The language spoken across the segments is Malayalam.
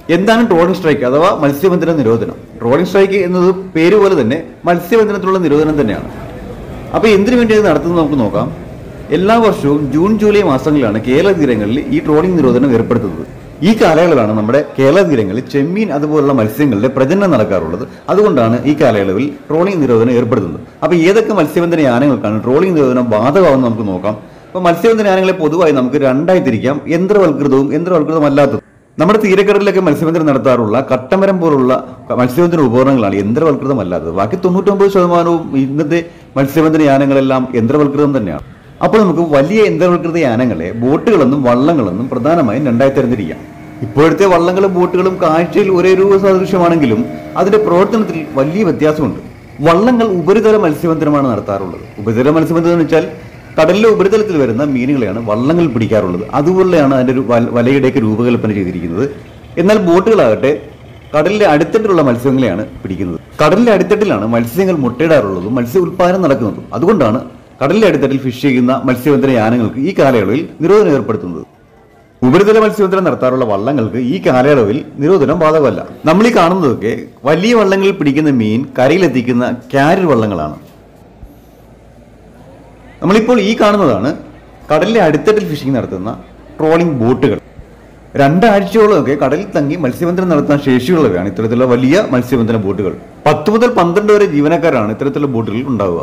എന്താണ് ട്രോളിംഗ് സ്ട്രൈക്ക് അഥവാ മത്സ്യബന്ധന നിരോധനം ട്രോളിംഗ് സ്ട്രൈക്ക് എന്നത് പേര് പോലെ തന്നെ മത്സ്യബന്ധനത്തിലുള്ള നിരോധനം തന്നെയാണ് അപ്പോൾ എന്തിനു വേണ്ടി ഇത് നടത്തുന്നത് നമുക്ക് നോക്കാം എല്ലാ വർഷവും ജൂൺ ജൂലൈ മാസങ്ങളിലാണ് കേരള തീരങ്ങളിൽ ഈ ട്രോളിംഗ് നിരോധനം ഏർപ്പെടുത്തുന്നത് ഈ കാലയളവിലാണ് നമ്മുടെ കേരള തീരങ്ങളിൽ ചെമ്മീൻ അതുപോലുള്ള മത്സ്യങ്ങളുടെ പ്രജനനം നടക്കാറുള്ളത് അതുകൊണ്ടാണ് ഈ കാലയളവിൽ ട്രോളിംഗ് നിരോധനം ഏർപ്പെടുത്തുന്നത് അപ്പോൾ ഏതൊക്കെ മത്സ്യബന്ധന യാനങ്ങൾക്കാണ് ട്രോളിംഗ് നിരോധനം ബാധകമാണെന്ന് നമുക്ക് നോക്കാം അപ്പോൾ മത്സ്യബന്ധന യാനങ്ങളെ പൊതുവായി നമുക്ക് രണ്ടായി തിരിക്കാം യന്ത്രവൽകൃതവും യന്ത്രവൽകൃതമല്ലാത്തതും നമ്മുടെ തീരക്കടലിലൊക്കെ മത്സ്യബന്ധനം നടത്താറുള്ള കട്ടമരം പോലുള്ള മത്സ്യബന്ധന ഉപകരണങ്ങളാണ് യന്ത്രവൽകൃതമല്ലാത്തത് ബാക്കി തൊണ്ണൂറ്റൊമ്പത് ശതമാനവും ഇന്നത്തെ മത്സ്യബന്ധന യാനങ്ങളെല്ലാം യന്ത്രവൽകൃതം തന്നെയാണ് അപ്പോൾ നമുക്ക് വലിയ യന്ത്രവൽകൃത യാനങ്ങളെ ബോട്ടുകളെന്നും വള്ളങ്ങളെന്നും പ്രധാനമായും രണ്ടായി തരംതിരിക്കാം ഇപ്പോഴത്തെ വള്ളങ്ങളും ബോട്ടുകളും കാഴ്ചയിൽ ഒരേ രൂപ സദൃശ്യമാണെങ്കിലും അതിന്റെ പ്രവർത്തനത്തിൽ വലിയ വ്യത്യാസമുണ്ട് വള്ളങ്ങൾ ഉപരിതല മത്സ്യബന്ധനമാണ് നടത്താറുള്ളത് ഉപരിതല മത്സ്യബന്ധനം എന്ന് വെച്ചാൽ കടലിലെ ഉപരിതലത്തിൽ വരുന്ന മീനുകളെയാണ് വള്ളങ്ങൾ പിടിക്കാറുള്ളത് അതുപോലെയാണ് അതിന്റെ ഒരു വല- വലയുടെയൊക്കെ രൂപകൽപ്പന ചെയ്തിരിക്കുന്നത് എന്നാൽ ബോട്ടുകളാകട്ടെ കടലിന്റെ അടിത്തട്ടിലുള്ള മത്സ്യങ്ങളെയാണ് പിടിക്കുന്നത് കടലിന്റെ അടിത്തട്ടിലാണ് മത്സ്യങ്ങൾ മുട്ടയിടാറുള്ളതും മത്സ്യ ഉൽപ്പാദനം നടക്കുന്നതും അതുകൊണ്ടാണ് കടലിന്റെ അടിത്തട്ടിൽ ഫിഷ് ചെയ്യുന്ന മത്സ്യബന്ധന യാനങ്ങൾക്ക് ഈ കാലയളവിൽ നിരോധനം ഏർപ്പെടുത്തുന്നത് ഉപരിതല മത്സ്യബന്ധനം നടത്താറുള്ള വള്ളങ്ങൾക്ക് ഈ കാലയളവിൽ നിരോധനം ബാധകമല്ല നമ്മൾ ഈ കാണുന്നതൊക്കെ വലിയ വള്ളങ്ങളിൽ പിടിക്കുന്ന മീൻ കരയിലെത്തിക്കുന്ന കാരിയർ വള്ളങ്ങളാണ് നമ്മളിപ്പോൾ ഈ കാണുന്നതാണ് കടലിലെ അടിത്തട്ടിൽ ഫിഷിംഗ് നടത്തുന്ന ട്രോളിംഗ് ബോട്ടുകൾ രണ്ടാഴ്ചയോളമൊക്കെ കടലിൽ തങ്ങി മത്സ്യബന്ധനം നടത്താൻ ശേഷിയുള്ളവയാണ് ഇത്തരത്തിലുള്ള വലിയ മത്സ്യബന്ധന ബോട്ടുകൾ പത്ത് മുതൽ പന്ത്രണ്ട് വരെ ജീവനക്കാരാണ് ഇത്തരത്തിലുള്ള ബോട്ടുകൾ ഉണ്ടാവുക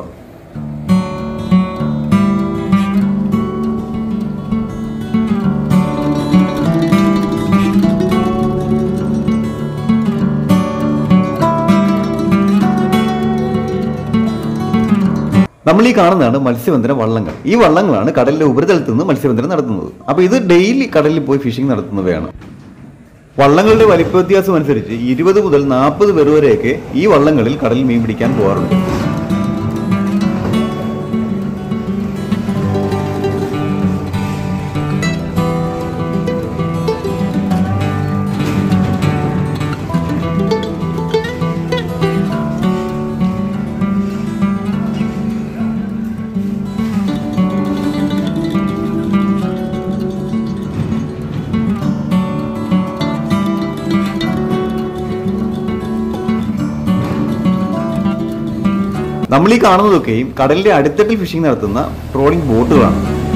നമ്മൾ ഈ കാണുന്നതാണ് മത്സ്യബന്ധന വള്ളങ്ങൾ ഈ വള്ളങ്ങളാണ് കടലിലെ ഉപരിതലത്തിൽ നിന്ന് മത്സ്യബന്ധനം നടത്തുന്നത് അപ്പൊ ഇത് ഡെയിലി കടലിൽ പോയി ഫിഷിംഗ് നടത്തുന്നവയാണ് വള്ളങ്ങളുടെ വലിപ്പ വ്യത്യാസം അനുസരിച്ച് ഇരുപത് മുതൽ നാൽപ്പത് പേർ വരെയൊക്കെ ഈ വള്ളങ്ങളിൽ കടലിൽ മീൻ പിടിക്കാൻ പോകാറുണ്ട് നമ്മൾ ഈ കാണുന്നതൊക്കെയും കടലിന്റെ അടിത്തട്ടിൽ ഫിഷിംഗ് നടത്തുന്ന ട്രോളിംഗ് ബോട്ടുകളാണ്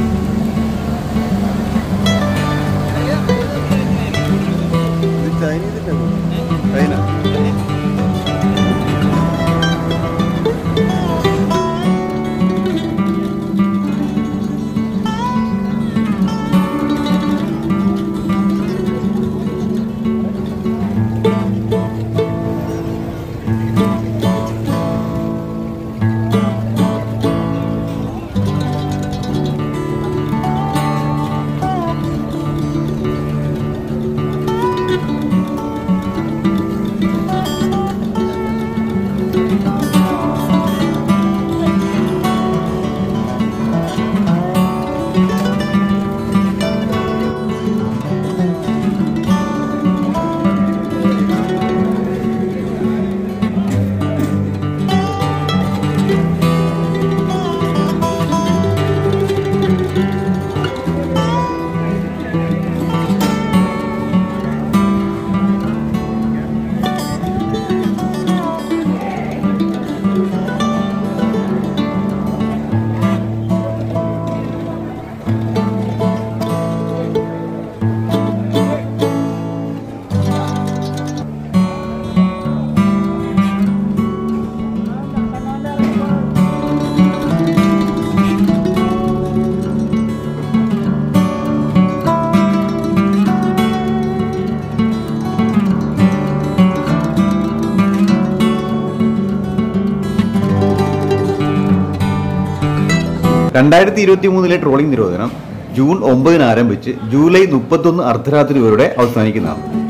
രണ്ടായിരത്തി ഇരുപത്തി മൂന്നിലെ ട്രോളിംഗ് നിരോധനം ജൂൺ ഒമ്പതിന് ആരംഭിച്ച് ജൂലൈ മുപ്പത്തൊന്ന് അർദ്ധരാത്രി വരെ അവസാനിക്കുന്നതാണ്